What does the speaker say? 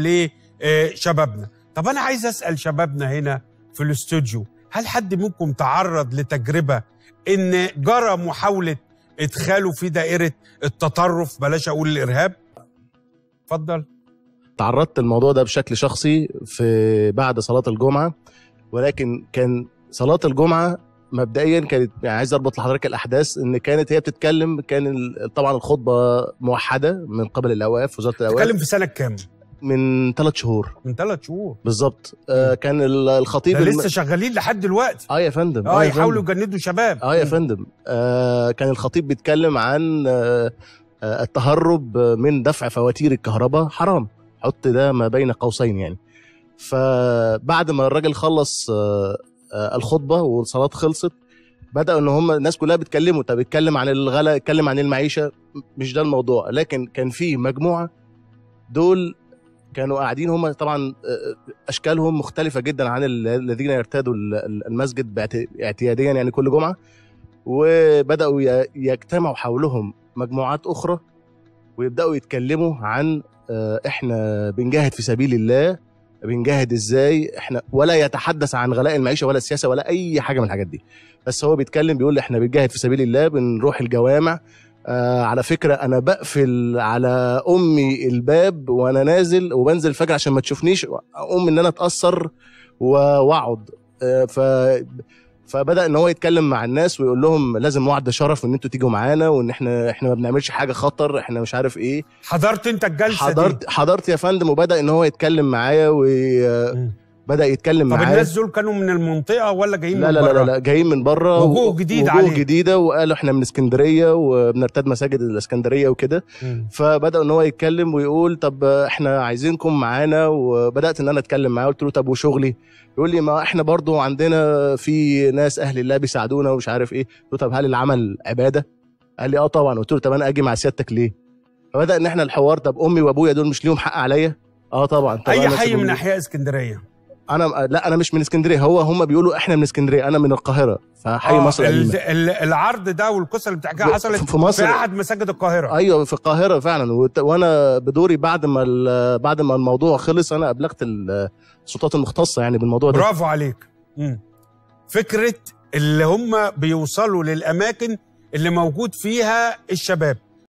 لشبابنا طب انا عايز اسال شبابنا هنا في الاستوديو هل حد منكم تعرض لتجربه ان جرى محاوله ادخاله في دائره التطرف بلاش اقول الارهاب اتفضل تعرضت الموضوع ده بشكل شخصي في بعد صلاة الجمعة ولكن كان صلاة الجمعة مبدئيا كانت يعني عايز اربط لحضرتك الاحداث ان كانت هي بتتكلم كان ال- طبعا الخطبه موحده من قبل الاوقاف وزاره الاوقاف اتكلم في سنه كام من ثلاث شهور من ثلاث شهور بالظبط آه كان ال- الخطيب ده الم- لسه شغالين لحد دلوقتي اه يا فندم اه يا يحاولوا فندم. يجندوا شباب اه يا فندم آه كان الخطيب بيتكلم عن آه آه، التهرب من دفع فواتير الكهرباء حرام حط ده ما بين قوسين يعني فبعد ما الراجل خلص آه آه الخطبه والصلاه خلصت بدأوا ان هم الناس كلها بتكلموا طب اتكلم عن الغلاء اتكلم عن المعيشه مش ده الموضوع لكن كان في مجموعه دول كانوا قاعدين هم طبعا آه، اشكالهم مختلفه جدا عن ال- الذين يرتادوا ال- ال- المسجد باعت- اعتياديا يعني كل جمعه وبداوا ي- يجتمعوا حولهم مجموعات اخرى ويبداوا يتكلموا عن آه، احنا بنجاهد في سبيل الله بنجاهد ازاي احنا ولا يتحدث عن غلاء المعيشه ولا السياسه ولا اي حاجه من الحاجات دي بس هو بيتكلم بيقول احنا بنجاهد في سبيل الله بنروح الجوامع آه على فكره انا بقفل على امي الباب وانا نازل وبنزل الفجر عشان ما تشوفنيش اقوم ان انا اتاثر و- واقعد آه ف فبدا ان هو يتكلم مع الناس ويقول لهم لازم وعد شرف ان انتوا تيجوا معانا وان احنا احنا ما بنعملش حاجه خطر احنا مش عارف ايه حضرت انت الجلسه حضرت حضرت يا فندم وبدا ان هو يتكلم معايا وبدا دي يتكلم طب معايا الناس دول كانوا من المنطقه ولا جايين لا من لا لا, بره؟ لا, لا جايين من بره وجوه جديد وجوه عليه. جديده وقالوا احنا من اسكندريه وبنرتاد مساجد الاسكندريه وكده مم. فبدا ان هو يتكلم ويقول طب احنا عايزينكم معانا وبدات ان انا اتكلم معاه قلت له طب وشغلي يقول لي ما احنا برضو عندنا في ناس اهل الله بيساعدونا ومش عارف ايه قلت له طب هل العمل عباده قال لي اه طبعا قلت له طب انا اجي مع سيادتك ليه فبدا ان احنا الحوار طب امي وابويا دول مش ليهم حق عليا اه طبعا طب اي أنا حي سيبهم من ليه؟ احياء اسكندريه انا لا انا مش من اسكندريه هو هم بيقولوا احنا من اسكندريه انا من القاهره فحي آه، مصر ال- القديمه ال- العرض ده والقصه اللي بتحكيها حصلت في مصر في احد مساجد القاهره ايوه في القاهره فعلا وت- وانا بدوري بعد ما ال- بعد ما الموضوع خلص انا ابلغت ال- السلطات المختصه يعني بالموضوع ده برافو عليك مم. فكره اللي هم بيوصلوا للاماكن اللي موجود فيها الشباب